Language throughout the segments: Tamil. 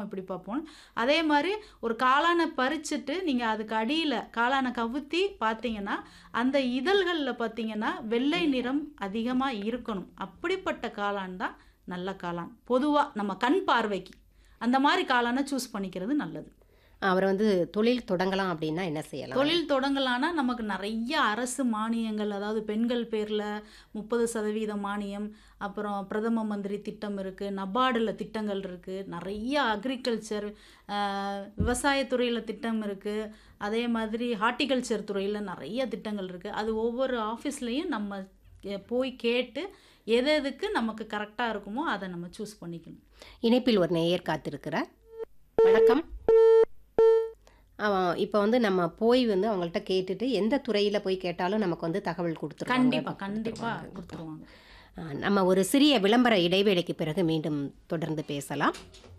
இப்படி பார்ப்போம் அதே மாதிரி ஒரு காளானை பறிச்சுட்டு நீங்கள் அதுக்கு அடியில் காளானை கவுத்தி பார்த்தீங்கன்னா அந்த இதழ்களில் பார்த்தீங்கன்னா வெள்ளை நிறம் அதிகமாக இருக்கணும் அப்படிப்பட்ட காளான் தான் நல்ல காளான் பொதுவாக நம்ம கண் பார்வைக்கு அந்த மாதிரி காளானை சூஸ் பண்ணிக்கிறது நல்லது அவர் வந்து தொழில் தொடங்கலாம் அப்படின்னா என்ன செய்யலாம் தொழில் தொடங்கலான்னா நமக்கு நிறைய அரசு மானியங்கள் அதாவது பெண்கள் பேரில் முப்பது சதவீத மானியம் அப்புறம் பிரதம மந்திரி திட்டம் இருக்குது நபார்டில் திட்டங்கள் இருக்குது நிறைய அக்ரிகல்ச்சர் விவசாயத்துறையில் திட்டம் இருக்குது அதே மாதிரி ஹார்ட்டிகல்ச்சர் துறையில் நிறைய திட்டங்கள் இருக்குது அது ஒவ்வொரு ஆஃபீஸ்லேயும் நம்ம எ- போய் கேட்டு எது எதுக்கு நமக்கு கரெக்டாக இருக்குமோ அதை நம்ம சூஸ் பண்ணிக்கணும் இணைப்பில் ஒரு நேயர் காத்திருக்கிறார் வணக்கம் அவன் இப்போ வந்து நம்ம போய் வந்து அவங்கள்ட்ட கேட்டுட்டு எந்த துறையில் போய் கேட்டாலும் நமக்கு வந்து தகவல் கொடுத்துருவாங்க கண்டிப்பாக கண்டிப்பாக கொடுத்துருவாங்க ஆ, நம்ம ஒரு சிறிய விளம்பர இடைவேளைக்கு பிறகு மீண்டும் தொடர்ந்து பேசலாம்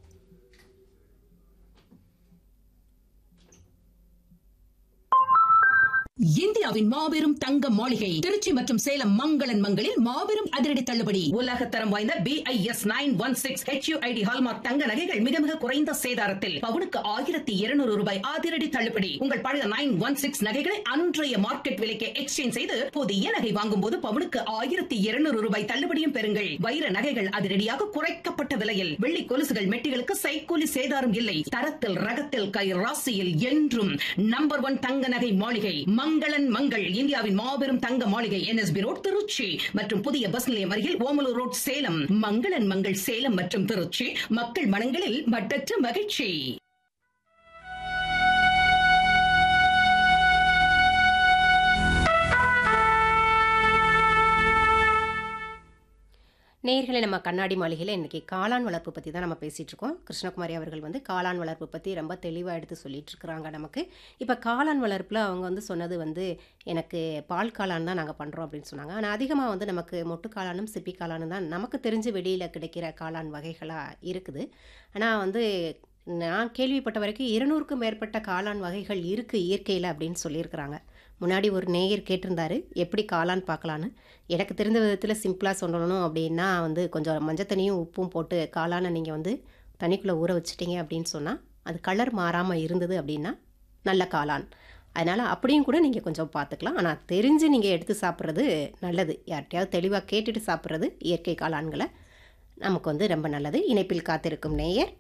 இந்தியாவின் மாபெரும் தங்க மாளிகை திருச்சி மற்றும் சேலம் மங்களன் மங்களில் மாபெரும் அதிரடி தள்ளுபடி உலகத்தரம் வாய்ந்த B I S nine one six HUID hallmark தங்க நகைகள் மிக மிக குறைந்த சேதாரத்தில் பவுனுக்கு ஆயிரத்தி இருநூறு ரூபாய் அதிரடி தள்ளுபடி உங்கள் பழைய நைன் ஒன் சிக்ஸ் நகைகளை அன்றைய மார்க்கெட் விலைக்கு எக்ஸ்சேஞ்ச் செய்து புதிய நகை வாங்கும் போது பவுனுக்கு ஆயிரத்தி இருநூறு ரூபாய் தள்ளுபடியும் பெறுங்கள் வைர நகைகள் அதிரடியாக குறைக்கப்பட்ட விலையில் வெள்ளி கொலுசுகள் மெட்டிகளுக்கு சைக்கூலி சேதாரம் இல்லை தரத்தில் ரகத்தில் கை ராசியில் என்றும் நம்பர் ஒன் தங்க நகை மாளிகை மங்களன் மங்கள் இந்தியாவின் மாபெரும் தங்க மாளிகை என்எஸ்பி ரோட் திருச்சி மற்றும் புதிய பஸ் நிலையம் அருகில் ஓமலூர் ரோட் சேலம் மங்களன் மங்கள் சேலம் மற்றும் திருச்சி மக்கள் மனங்களில் மட்டற்ற மகிழ்ச்சி நேர்களை நம்ம கண்ணாடி மாளிகையில் இன்றைக்கி காளான் வளர்ப்பு பற்றி தான் நம்ம பேசிகிட்டு இருக்கோம் கிருஷ்ணகுமாரி அவர்கள் வந்து காளான் வளர்ப்பு பற்றி ரொம்ப தெளிவாக எடுத்து சொல்லிட்டு இருக்கிறாங்க நமக்கு இப்போ காளான் வளர்ப்பில் அவங்க வந்து சொன்னது வந்து எனக்கு பால் காளான் தான் நாங்கள் பண்ணுறோம் அப்படின்னு சொன்னாங்க ஆனால் அதிகமாக வந்து நமக்கு மொட்டு காளானும் சிப்பி காளானும் தான் நமக்கு தெரிஞ்சு வெளியில் கிடைக்கிற காளான் வகைகளாக இருக்குது ஆனால் வந்து நான் கேள்விப்பட்ட வரைக்கும் இருநூறுக்கும் மேற்பட்ட காளான் வகைகள் இருக்குது இயற்கையில் அப்படின்னு சொல்லியிருக்கிறாங்க முன்னாடி ஒரு நேயர் கேட்டிருந்தாரு எப்படி காளான் பார்க்கலான்னு எனக்கு தெரிந்த விதத்தில் சிம்பிளாக சொல்லணும் அப்படின்னா வந்து கொஞ்சம் மஞ்சத்தண்ணியும் உப்பும் போட்டு காளானை நீங்கள் வந்து தண்ணிக்குள்ளே ஊற வச்சிட்டீங்க அப்படின்னு சொன்னால் அது கலர் மாறாமல் இருந்தது அப்படின்னா நல்ல காளான் அதனால் அப்படியும் கூட நீங்கள் கொஞ்சம் பார்த்துக்கலாம் ஆனால் தெரிஞ்சு நீங்கள் எடுத்து சாப்பிட்றது நல்லது யார்கிட்டயாவது தெளிவாக கேட்டுட்டு சாப்பிட்றது இயற்கை காளான்களை நமக்கு வந்து ரொம்ப நல்லது இணைப்பில் காத்திருக்கும் நேயர்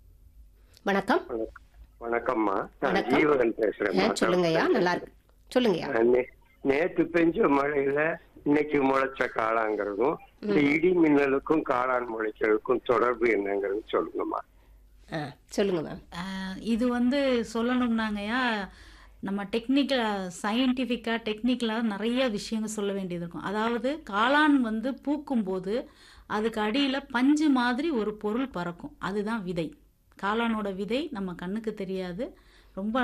வணக்கம் வணக்கம்மா நான் வணக்கம். ஜீவகன் பேசுறேன் ஆ, சொல்லுங்கய்யா நல்லா இருக்கு சொல்லுங்கய்யா நேத்து பெஞ்ச மழையில இன்னைக்கு முளைச்ச காளாங்கிறதும் இந்த இடி மின்னலுக்கும் காளான் முளைக்கிறதுக்கும் தொடர்பு என்னங்கிறது சொல்லுங்கம்மா ஆ சொல்லுங்க மேம் ஆஹ் இது வந்து சொல்லணும்னாங்கய்யா நம்ம டெக்னிக்கல் சயின்டிஃபிக்காக டெக்னிக்கலாக நிறைய விஷயங்கள் சொல்ல வேண்டியது இருக்கும் அதாவது காளான் வந்து பூக்கும்போது அதுக்கு அடியில் பஞ்சு மாதிரி ஒரு பொருள் பறக்கும் அதுதான் விதை காளானோட விதை நம்ம கண்ணுக்கு தெரியாது ரொம்ப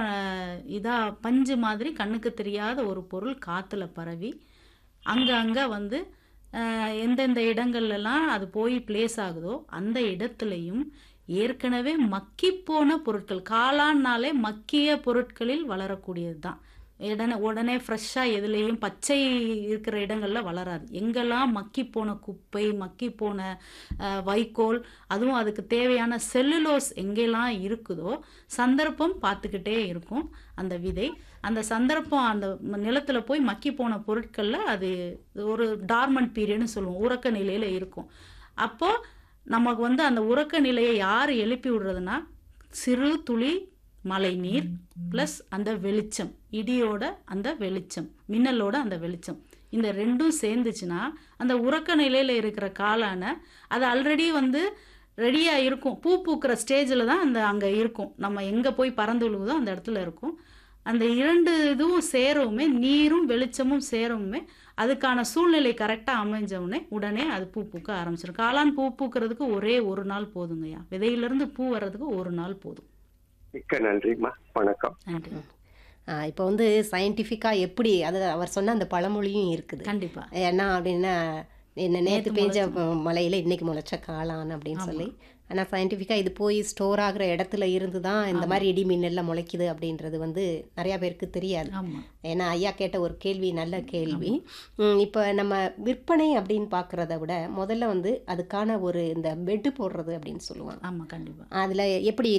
இதாக பஞ்சு மாதிரி கண்ணுக்கு தெரியாத ஒரு பொருள் காற்றுல பரவி அங்கே அங்கே வந்து ஆஹ், எந்தெந்த இடங்கள்லாம் அது போய் பிளேஸ் ஆகுதோ அந்த இடத்துலையும் ஏற்கனவே மக்கிப்போன பொருட்கள் காளான்னாலே மக்கிய பொருட்களில் வளரக்கூடியது தான் உடனே உடனே ஃப்ரெஷ்ஷாக எதுலேயும் பச்சை இருக்கிற இடங்கள்ல வளராது எங்கெல்லாம் மக்கிப்போன குப்பை மக்கிப்போன ஆஹ், வைக்கோல் அதுவும் அதுக்கு தேவையான செல்லுலோஸ் எங்கெல்லாம் இருக்குதோ சந்தர்ப்பம் பார்த்துக்கிட்டே இருக்கும் அந்த விதை அந்த சந்தர்ப்பம் அந்த ம- நிலத்துல போய் மக்கி போன பொருட்கள்ல அது ஒரு டார்மண்ட் பீரியட்னு சொல்லுவோம் உறக்க நிலையில இருக்கும் அப்போ நமக்கு வந்து அந்த உறக்க நிலையை யார் எழுப்பி விடுறதுன்னா சிறு துளி மழை நீர் ப்ளஸ் அந்த வெளிச்சம் இடியோட அந்த வெளிச்சம் மின்னலோட அந்த வெளிச்சம் இந்த ரெண்டும் சேர்ந்துச்சுன்னா அந்த உறக்க நிலையில இருக்கிற காளான அது ஆல்ரெடி வந்து ரெடியாக இருக்கும் பூ பூக்கிற ஸ்டேஜில் தான் அந்த அங்கே இருக்கும் நம்ம எங்கே போய் பறந்து விழுகுதோ அந்த இடத்துல இருக்கும் அந்த இரண்டு இதுவும் சேரவுமே நீரும் வெளிச்சமும் சேரவுமே அதுக்கான சூழ்நிலை கரெக்டாக அமைஞ்சவுடனே உடனே அது பூ பூக்க ஆரம்பிச்சிடும் காளான் பூ பூக்கிறதுக்கு ஒரே ஒரு நாள் போதுங்கய்யா விதையிலிருந்து பூ வர்றதுக்கு ஒரு நாள் போதும் மிக்க நன்றிம்மா வணக்கம் நன்றி ஆ, இப்போ வந்து சயின்டிஃபிக்காக எப்படி அது அவர் சொன்ன அந்த பழமொழியும் இருக்குது கண்டிப்பா ஏன்னா அப்படின்னா என்ன நேற்று நேத்து பெஞ்ச மலையில் இன்னைக்கு முளைச்ச காளான் அப்படின்னு சொல்லி ஆனால் சயின்டிஃபிக்காக இது போய் ஸ்டோர் ஆகுற இடத்துல இருந்து தான் இந்த மாதிரி இடி மின்னல்ல முளைக்குது அப்படின்றது வந்து நிறையா பேருக்கு தெரியாது ஆமா ஏன்னா ஐயா கேட்ட ஒரு கேள்வி நல்ல கேள்வி இப்போ நம்ம விற்பனை அப்படின்னு பார்க்குறத விட முதல்ல வந்து அதுக்கான ஒரு இந்த பெட்டு போடுறது அப்படின்னு சொல்லுவாங்க ஆமா கண்டிப்பா அதில் எப்படி